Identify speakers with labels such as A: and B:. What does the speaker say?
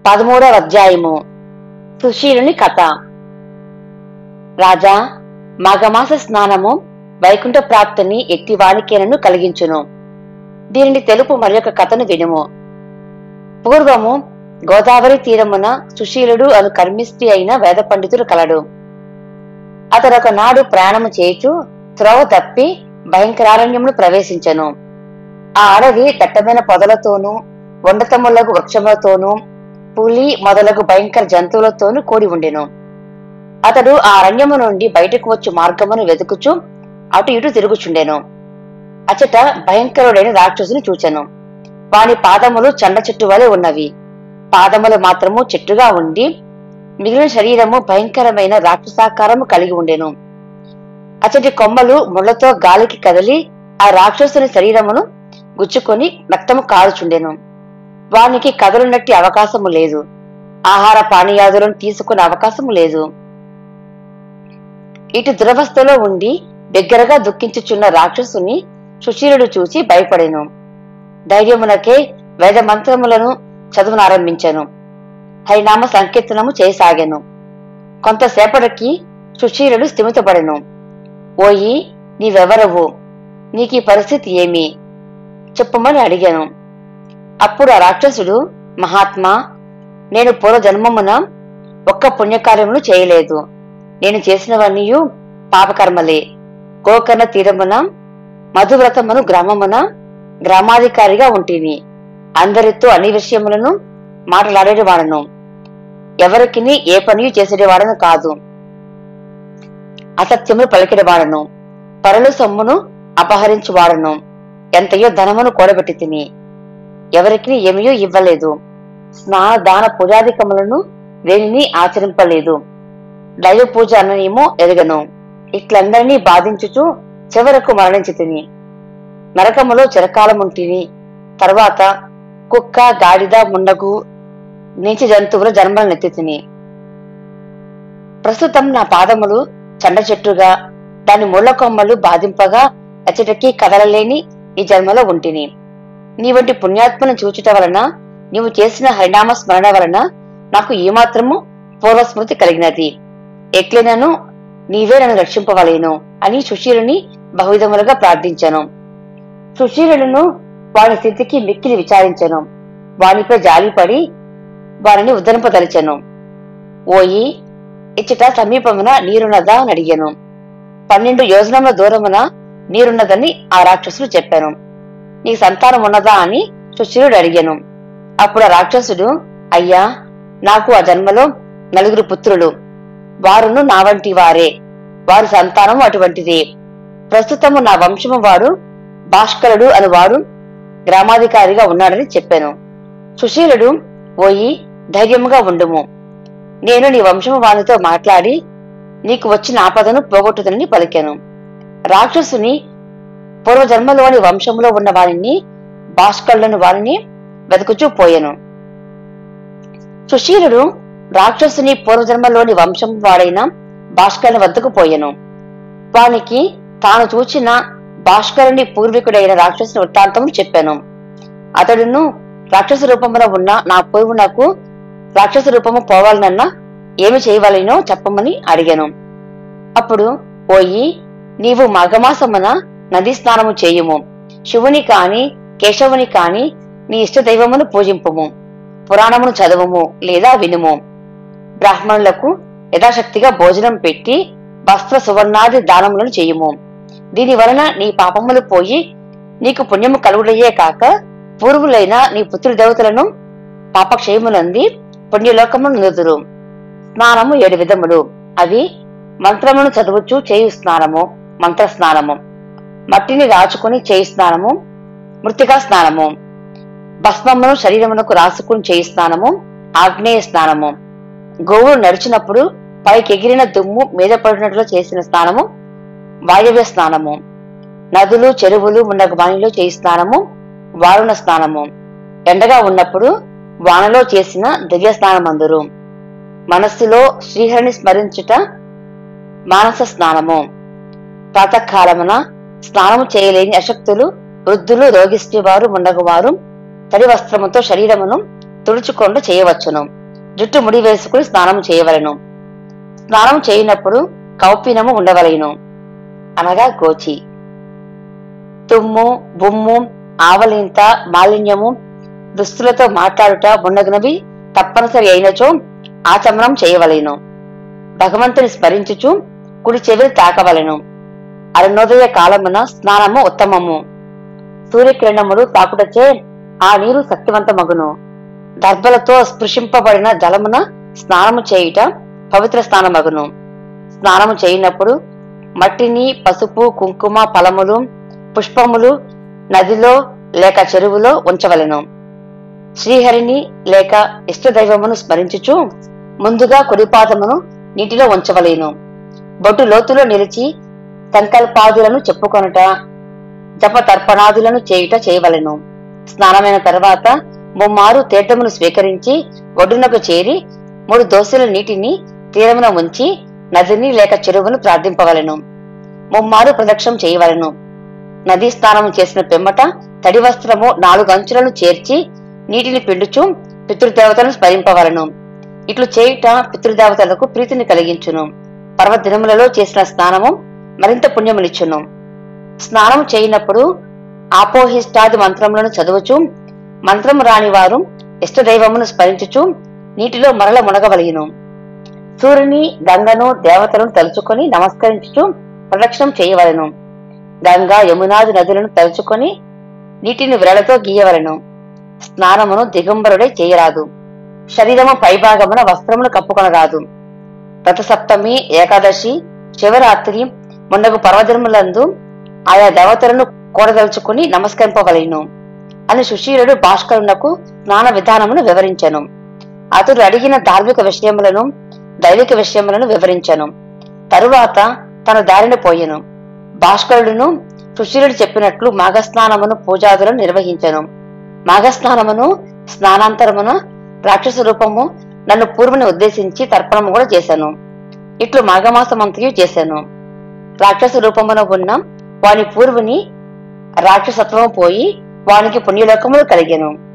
A: పదమూడవ అధ్యాయము సుశీలుని కథ రాజా మాఘమాస స్నానము వైకుంఠ ప్రాప్తిని ఎట్టి వానికేనను కలిగించును దీనిని తెలుపు మరి యొక్క కథను వినుము పూర్వము గోదావరి తీరమున సుశీలుడు అను కర్మిష్టి అయిన వేద పండితుడు కలడు అతడు ఒక నాడు ప్రయాణము చేయుచు త్రోవ తప్పి భయంకరారణ్యమును ప్రవేశించెను ఆ అడవి దట్టమైన పొదలతోనూ వండతములకు వృక్షములతోనూ పులి మొదలగు భయంకర జంతువులతోనూ కూడి ఉండెను అతడు ఆ అరణ్యము నుండి బయటకు వచ్చు మార్గమును వెతుకుచు అటు ఇటు తిరుగుచుండెను అచట భయంకరుడైన రాక్షసుని చూచెను వాని పాదములు చండ చెట్టు వలె ఉన్నవి పాదములు మాత్రము చెట్టుగా ఉండి మిగిలిన శరీరము భయంకరమైన రాక్షసాకారము కలిగి ఉండెను అచటి కొమ్మలు ముళ్లతో గాలికి కదిలి ఆ రాక్షసుని శరీరమును గుచ్చుకొని రక్తము కారుచుండెను వానికి కదలునట్టి అవకాశము లేదు ఆహార పానీయాదులను తీసుకునే అవకాశము లేదు ఇటు దురవస్థలో ఉండి దగ్గరగా దుఃఖించుచున్న రాక్షసుని సుశీలుడు చూసి భయపడెను ధైర్యమునకే వేద మంత్రములను చదువునారంభించెను హరినామ సంకీర్తనము చేయసాగాను కొంతసేపటికి సుశీలుడు స్థిమితపడెను ఓయి నీవెవరవు నీకీ పరిస్థితి ఏమి చెప్పమని అడిగాను అప్పుడు ఆ రాక్షసుడు మహాత్మా నేను పూర్వజన్మమున ఒక్క పుణ్యకార్యమును చేయలేదు నేను చేసినవన్నీ పాపకర్మలే గోకర్ణ తీరమున మధువ్రతమును గ్రామమున గ్రామాధికారిగా ఉంటిని అందరితో అన్ని విషయములను మాట్లాడేవాడను ఎవరికిని ఏ పని చేసేవాడను కాదు అసత్యమును పలికిడవాడను పరుల సొమ్మును అపహరించువాడను ఎంతయో ధనమును కూడబెట్టి తిని ఎవరికి ఏమయో ఇవ్వలేదు స్నాన దాన పూజాధికములను దేనిని ఆచరింపలేదు దైవ పూజ అన్ననేమో ఎరగను ఇట్లందరినీ బాధించుచు చివరకు మరణించి తిని నరకములో చిరకాలముంటిని తర్వాత కుక్క గాడిద ముండగు నీచి జంతువుల జన్మలు నెత్తి తిని ప్రస్తుతం నా పాదములు చండ చెట్టుగా దాని ముళ్ళ కొమ్మలు బాధింపగా అచ్చటికి కదలలేని ఈ జన్మలో ఉంటిని నీ వంటి పుణ్యాత్మను చూచుట వలన నీవు చేసిన హరినామ స్మరణ వలన నాకు ఏమాత్రము పూర్వస్మృతి కలిగినది ఎట్లైనను నీవే నన్ను రక్షింపవలేను అని సుశీలుని బహువిధములుగా ప్రార్థించాను సుశీలులను వాని స్థితికి మిక్కిలి విచారించను వానిపై జాలిపడి వారిని ఉద్ధరింపదలిచెను ఓయి ఇచ్చట సమీపమున నీరున్నదా అని అడిగాను పన్నెండు యోజనముల దూరమున నీరున్నదని ఆ రాక్షసుడు చెప్పాను నీ సంతానం ఉన్నదా అని సుశీలుడు అడిగాను అప్పుడు ఆ రాక్షసుడు అయ్యా నాకు ఆ జన్మలో నలుగురు పుత్రులు వారును నా వంటి వారే వారి సంతానం అటువంటిదే ప్రస్తుతము నా వంశము వాడు భాస్కరుడు అని వాడు గ్రామాధికారిగా ఉన్నాడని చెప్పాను సుశీలుడు ఓయి ధైర్యముగా ఉండుము నేను నీ వంశము వానితో మాట్లాడి నీకు వచ్చిన ఆపదను పోగొట్టుదని పలికాను రాక్షసుని పూర్వజన్మలోని వంశంలో ఉన్న వారిని భాస్కరులను వారిని వెతుకుచూ పోయాను సుశీలుడు రాక్షసుని పూర్వజన్మలోని వంశం వాడైన భాస్కరుని వద్దకు పోయాను వానికి తాను చూచిన భాస్కరుని పూర్వీకుడైన రాక్షసుని వృత్తాంతము చెప్పాను అతడును రాక్షస రూపంలో ఉన్న నా పూర్వునకు రాక్షస రూపము పోవాలనన్నా ఏమి చేయవలనో చెప్పమని అడిగాను అప్పుడు ఓయి నీవు మాఘమాసమున నదీ స్నానము చేయుము శివుని కాని కేశవుని కాని నీ ఇష్ట దైవమును పూజింపుము పురాణమును చదువుము లేదా వినుము బ్రాహ్మణులకు యథాశక్తిగా భోజనం పెట్టి వస్త్ర సువర్ణాది దానములను చేయుము దీని వలన నీ పాపములు పోయి నీకు పుణ్యము కలుగుడయ్యే కాక పూర్వులైన నీ పుత్రుదేవతలను పాపక్షయమునంది పుణ్యలోకమును నుదురు స్నానము ఏడు విధములు అవి మంత్రమును చదువుచు చేయు స్నానము మంత్ర స్నానము మట్టిని రాచుకుని చేయి స్నానము మృతికా స్నానము భస్మమును శరీరమునకు రాసుకుని చేయి స్నానము ఆగ్నేయ స్నానము గోవులు నడిచినప్పుడు పైకి ఎగిరిన దుమ్ము మీద పడినట్లు చేసిన స్నానము వాయవ్య స్నానము నదులు చెరువులు ఉన్న వానిలో చేయి స్నానము వారుణ స్నానము ఎండగా ఉన్నప్పుడు వానలో చేసిన దివ్య స్నానమందురు మనస్సులో శ్రీహరిని స్మరించుట మానస స్నానము ప్రాతకాలమున స్నానము చేయలేని అశక్తులు వృద్ధులు రోగిష్టి వారు ఉండగవారు తడి వస్త్రముతో శరీరమును తుడుచుకుండా చేయవచ్చును జుట్టు ముడి వేసుకుని స్నానం చేయవలెను స్నానం చేయనప్పుడు కౌపీనము ఉండవలెను అనగా గోచి తుమ్ము బుమ్ము ఆవలింత మాలిన్యము దుస్తులతో మాట్లాడుట మున్నగునవి తప్పనిసరి అయినచో ఆచమనం చేయవలెను భగవంతుని స్మరించుచు కుడి చెవిని తాకవలెను అరుణోదయ కాలమున స్నానము ఉత్తమము సూర్యకిరణములు తాకుటచే ఆ నీరు శక్తివంతమగును దర్భలతో స్పృశింపబడిన జలమున స్నానము చేయుట పవిత్ర స్నానమగును స్నానము చేయనప్పుడు మట్టిని పసుపు కుంకుమ ఫలములు పుష్పములు నదిలో లేక చెరువులో ఉంచవలెను శ్రీహరిని లేక ఇష్టదైవమును స్మరించుచు ముందుగా కుడిపాదమును నీటిలో ఉంచవలేను బొట్టు లోతులో నిలిచి సంకల్పాదులను చెప్పుకొనుట జప తర్పణాదులను చేయుట చేయవలెను స్నానమైన తర్వాత ముమ్మారు తీర్థమును స్వీకరించి ఒడ్డునకు చేరి మూడు దోశల నీటిని తీరమున ఉంచి నదిని లేక చెరువును ప్రార్థింపవలెను ముమ్మారు ప్రదక్షిణం చేయవలెను నదీ స్నానము చేసిన పిమ్మట తడి వస్త్రము నాలుగు అంచులను చేర్చి నీటిని పిండుచు పితృదేవతలను స్మరింపవలను ఇట్లు చేయుట పితృదేవతలకు ప్రీతిని కలిగించును పర్వదినములలో చేసిన స్నానము మరింత పుణ్యమునిచ్చును స్నానం చేయనప్పుడు ఆపోహిష్టాది మంత్రములను చదువుచు మంత్రము రాని వారు ఇష్టదైవమును స్మరించుచు నీటిలో మరల మునగవలయును సూర్యుని గంగను దేవతలను తలుచుకొని నమస్కరించుచు ప్రదక్షిణం చేయవలెను గంగా యమునాది నదులను తలుచుకొని నీటిని విరలతో గీయవలెను స్నానమును దిగంబరుడై చేయరాదు శరీరము పైభాగమున వస్త్రమును కప్పుకొనరాదు రథసప్తమి ఏకాదశి శివరాత్రి మొండగు పర్వదినములందు ఆయా దేవతలను కూడదలుచుకుని నమస్కరింపవలెను అని సుశీలుడు భాస్కరునకు స్నాన విధానమును వివరించెను అతడు అడిగిన ధార్మిక విషయములను దైవిక విషయములను వివరించెను తరువాత తన దారిని పోయెను భాస్కరుడును సుశీలుడు చెప్పినట్లు మాఘస్నానమును పూజాదులను నిర్వహించెను మాఘస్నానమును స్నానాంతరమున రాక్షస రూపము నన్ను పూర్వుని ఉద్దేశించి తర్పణము కూడా చేశాను ఇట్లు మాఘమాసమంతయు చేశాను రాక్షస రూపమున ఉన్న వాని పూర్వుని రాక్షసత్వము పోయి వానికి పుణ్యలోకములు కలిగెను